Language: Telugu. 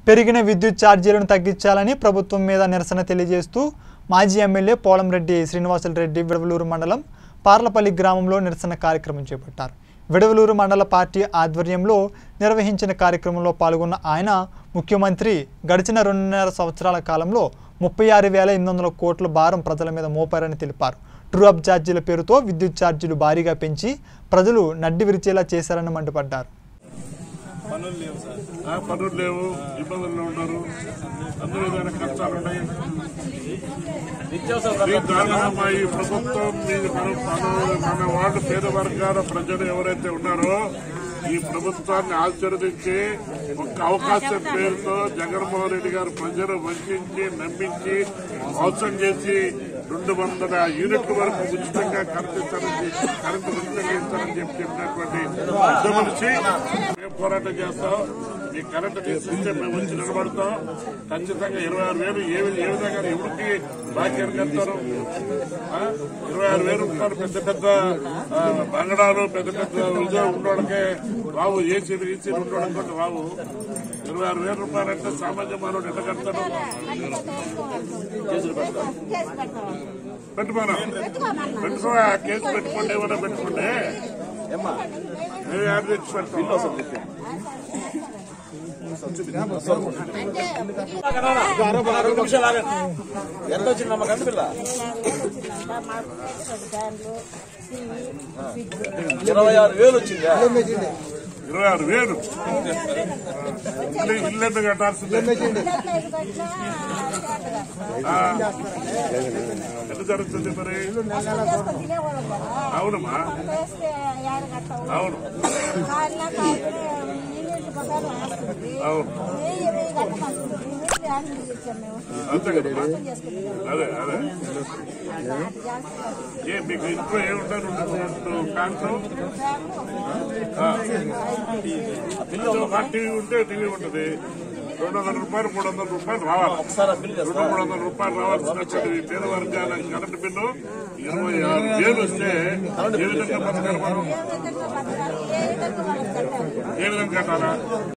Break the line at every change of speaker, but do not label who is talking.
పెరిగిన విద్యుత్ ఛార్జీలను తగ్గించాలని ప్రభుత్వం మీద నిరసన తెలియజేస్తూ మాజీ ఎమ్మెల్యే పోలంరెడ్డి శ్రీనివాసులరెడ్డి విడవలూరు మండలం పార్లపల్లి గ్రామంలో నిరసన కార్యక్రమం చేపట్టారు విడవలూరు మండల పార్టీ ఆధ్వర్యంలో నిర్వహించిన కార్యక్రమంలో పాల్గొన్న ఆయన ముఖ్యమంత్రి గడిచిన రెండున్నర సంవత్సరాల కాలంలో ముప్పై ఆరు వేల ఎనిమిది వందల కోట్ల భారం ప్రజల మీద మోపారని తెలిపారు ట్రూ అప్ ఛార్జీల పేరుతో విద్యుత్ ఛార్జీలు భారీగా పెంచి ప్రజలు నడ్డి విరిచేలా చేశారని మండిపడ్డారు
ఆ, పనులు లేవు ఇబ్బందుల్లో ఉన్నారు అన్ని విధాల కష్టాలు ఉన్నాయి ఈ దారుణమా ఈ ప్రభుత్వం మీద మన మన- మన వాళ్ళు పేద వర్గాల ప్రజలు ఎవరైతే ఉన్నారో ఈ ప్రభుత్వాన్ని ఆశీర్వదించి ఒక్క అవకాశం పేరుతో జగన్మోహన్ రెడ్డి గారు ప్రజలు వంచించి నమ్మించి మోసం చేసి రెండు వందల యూనిట్ల వరకు ఉచితంగా కరెంట్ ఇస్తారని కరెంటు ఉచితంగా ఇస్తారని చెప్పి చెప్పినటువంటి పెద్ద మనిషి మేము పోరాటం చేస్తాం ఈ కరెంట్ తీసుకుంటే మేము వచ్చి నిలబడతాం ఖచ్చితంగా ఇరవై ఆరు వేలు ఏ వి- ఏ విధంగా ఎవరికి బాధ్యత కడతారు ఆ? ఇరవై ఆరు వేలు ఉంటారు పెద్ద పెద్ద ఆ, బంగళాలు పెద్ద పెద్ద ఉద్యోగం ఉన్నోళ్ళకే బాబు ఏసీ ఈసీ ఉన్నోళ్ళకి బాబు ఇరవై ఆరు వేల రూపాయలంటే సామాన్య మానవుడు ఎంత కడతాడు పెట్టుకోనా పెట్టుకో కేసు పెట్టుకోండి ఏమైనా పెట్టుకోండి మేము యాడ్ తెచ్చి పెడతాం
రెండు నిమిషాలు ఆగండి ఎంత వచ్చిందమ్మా కంది పిల్ల ఇరవై ఆరు వేలు వచ్చిందా
ఇరవై ఆరు వేలు ఇల్లు ఇల్లు ఎంత కట్టాల్సిందే ఆ. ఎంత జరుగుతుంది మరి అవునమ్మా అవును అవును అంతే కదమ్మా అదే అదే ఏ మీకు ఇంట్లో ఏముంటారు కాంతం టీవీ ఉంటే టీవీ ఉంటుంది రెండు వందల రూపాయలు మూడు వందల రూపాయలు రావాలి
ఒకసారి ఆ బిల్లు
రెండు మూడు వందల రూపాయలు రావాల్సినటువంటి పేద వర్గాల కరెంటు బిల్లు ఇరవై ఆరు వేలు వస్తే ఏ విధంగా బతకాలి మనం ఏ విధంగా కట్టాలా